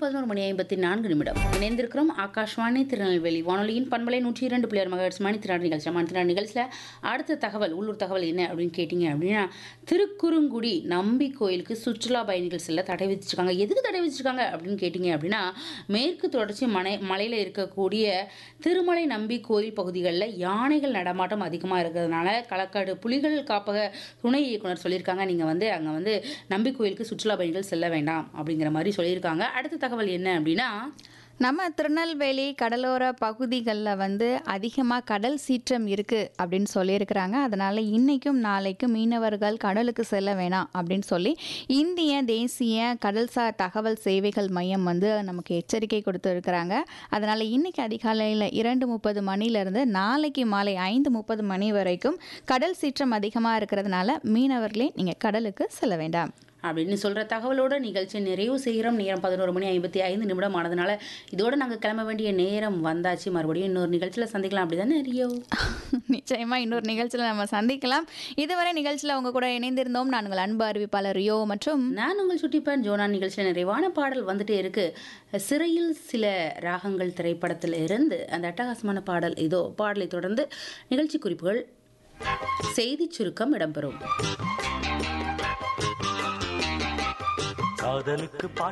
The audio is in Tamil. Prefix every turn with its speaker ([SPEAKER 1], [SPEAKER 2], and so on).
[SPEAKER 1] பதினோரு மணி ஐம்பத்தி நான்கு நிமிடம் இணைந்திருக்கிறோம் ஆகாஷ்வாணி திருநெல்வேலி வானொலியின் பண்பலை நூற்றி இரண்டு பிள்ளையர் மகர்ஸ் மணி திருநாடு நிகழ்ச்சி மணி திருநாடு நிகழ்ச்சியில் அடுத்த தகவல் உள்ளூர் தகவல் என்ன அப்படின்னு கேட்டிங்க அப்படின்னா திருக்குறுங்குடி நம்பி கோயிலுக்கு சுற்றுலா பயணிகள் செல்ல தடை விதிச்சிருக்காங்க எதுக்கு தடை விதிச்சிருக்காங்க அப்படின்னு கேட்டிங்க அப்படின்னா மேற்கு தொடர்ச்சி மலை மலையில் இருக்கக்கூடிய திருமலை நம்பி கோயில் பகுதிகளில் யானைகள் நடமாட்டம் அதிகமாக இருக்கிறதுனால களக்காடு புலிகள் காப்பக துணை இயக்குனர் சொல்லியிருக்காங்க நீங்கள் வந்து அங்கே வந்து நம்பி கோயிலுக்கு சுற்றுலா பயணிகள் செல்ல வேண்டாம் அப்படிங்கிற மாதிரி சொல்லியிருக்காங்க அடுத்த தகவல் என்ன அப்படின்னா
[SPEAKER 2] நம்ம திருநெல்வேலி கடலோர பகுதிகளில் வந்து அதிகமாக கடல் சீற்றம் இருக்குது அப்படின்னு சொல்லியிருக்கிறாங்க அதனால் இன்றைக்கும் நாளைக்கும் மீனவர்கள் கடலுக்கு செல்ல வேணாம் அப்படின்னு சொல்லி இந்திய தேசிய கடல்சார் தகவல் சேவைகள் மையம் வந்து நமக்கு எச்சரிக்கை கொடுத்துருக்குறாங்க அதனால் இன்றைக்கி அதிகாலையில் இரண்டு முப்பது மணிலேருந்து நாளைக்கு மாலை ஐந்து முப்பது மணி வரைக்கும் கடல் சீற்றம் அதிகமாக இருக்கிறதுனால மீனவர்களே நீங்கள் கடலுக்கு செல்ல வேண்டாம்
[SPEAKER 1] அப்படின்னு சொல்கிற தகவலோட நிகழ்ச்சி நிறைவு செய்கிறோம் நேரம் பதினோரு மணி ஐம்பத்தி ஐந்து நிமிடம் ஆனதுனால இதோட நாங்கள் கிளம்ப வேண்டிய நேரம் வந்தாச்சு மறுபடியும் இன்னொரு நிகழ்ச்சியில் சந்திக்கலாம் அப்படி தானே ரியோ
[SPEAKER 2] நிச்சயமாக இன்னொரு நிகழ்ச்சியில் நம்ம சந்திக்கலாம் இதுவரை நிகழ்ச்சியில் அவங்க கூட இணைந்திருந்தோம் நான் உங்கள் அன்பு அறிவிப்பாளர் ரியோ மற்றும்
[SPEAKER 1] நான் உங்கள் சுட்டிப்பேன் ஜோனா நிகழ்ச்சியில் நிறைவான பாடல் வந்துட்டே இருக்கு சிறையில் சில ராகங்கள் திரைப்படத்தில் இருந்து அந்த அட்டகாசமான பாடல் இதோ பாடலை தொடர்ந்து நிகழ்ச்சி குறிப்புகள் செய்தி சுருக்கம் இடம்பெறும்
[SPEAKER 3] காதலுக்கு